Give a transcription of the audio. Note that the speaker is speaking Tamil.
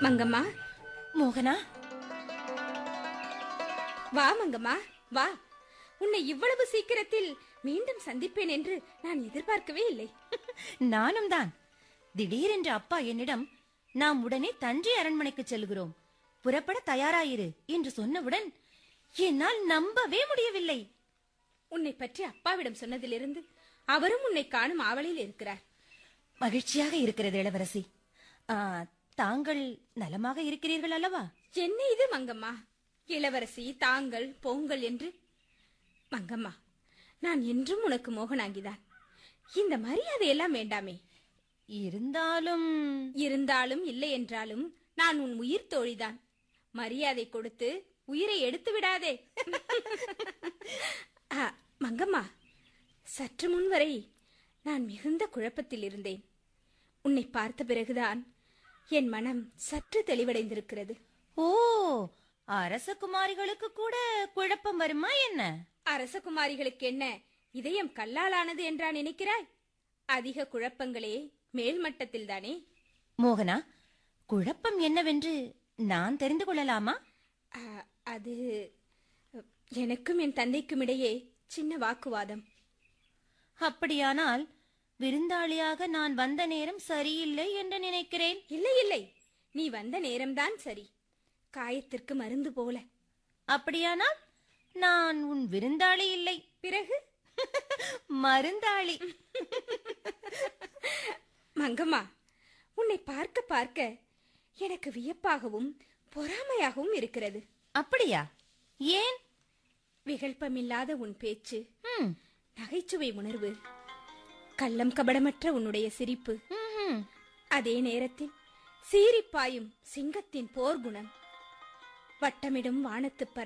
மங்கம்மா மோகனா வா மங்கம்மா வா உன்னை இவ்வளவு சீக்கிரத்தில் மீண்டும் சந்திப்பேன் என்று நான் எதிர்பார்க்கவே இல்லை நானும் தான் திடீரென்று அப்பா என்னிடம் நாம் உடனே தஞ்சை அரண்மனைக்கு செல்கிறோம் புறப்பட தயாராயிரு என்று சொன்னவுடன் என்னால் நம்பவே முடியவில்லை உன்னை பற்றி அப்பாவிடம் சொன்னதிலிருந்து அவரும் உன்னை காணும் ஆவலில் இருக்கிறார் மகிழ்ச்சியாக இருக்கிறது இளவரசி ஆ, தாங்கள் நலமாக இருக்கிறீர்கள் அல்லவா என்ன இது மங்கம்மா இளவரசி தாங்கள் போங்கள் என்று மங்கம்மா நான் என்றும் உனக்கு மோகனாங்கிதான் இந்த மரியாதை எல்லாம் வேண்டாமே இருந்தாலும் இருந்தாலும் இல்லை என்றாலும் நான் உன் உயிர் தோழிதான் மரியாதை கொடுத்து உயிரை எடுத்து விடாதே ஆ, மங்கம்மா சற்று முன் வரை நான் மிகுந்த குழப்பத்தில் இருந்தேன் உன்னை பார்த்த பிறகுதான் என் மனம் சற்று தெளிவடைந்திருக்கிறது ஓ அரசகுமாரிகளுக்கு கூட குழப்பம் வருமா என்ன அரசகுமாரிகளுக்கு என்ன இதயம் கல்லாலானது என்றா நினைக்கிறாய் அதிக குழப்பங்களே மேல்மட்டத்தில் தானே மோகனா குழப்பம் என்னவென்று நான் தெரிந்து கொள்ளலாமா ஆ, அது எனக்கும் என் தந்தைக்கும் இடையே சின்ன வாக்குவாதம் அப்படியானால் விருந்தாளியாக நான் வந்த நேரம் சரியில்லை என்று நினைக்கிறேன் இல்லை இல்லை நீ வந்த நேரம்தான் சரி காயத்திற்கு மருந்து போல அப்படியானால் நான் உன் விருந்தாளி இல்லை பிறகு மருந்தாளி மங்கம்மா உன்னை பார்க்க பார்க்க எனக்கு வியப்பாகவும் பொறாமையாகவும் இருக்கிறது அப்படியா ஏன் விகல்பமில்லாத உன் பேச்சு ம், நகைச்சுவை உணர்வு கள்ளம் கபடமற்ற உன்னுடைய சிரிப்பு ம்ஹும். அதே நேரத்தில் சீறிப்பாயும் சிங்கத்தின் போர்க்குணம் வட்டமிடும் வானத்துப் பறவை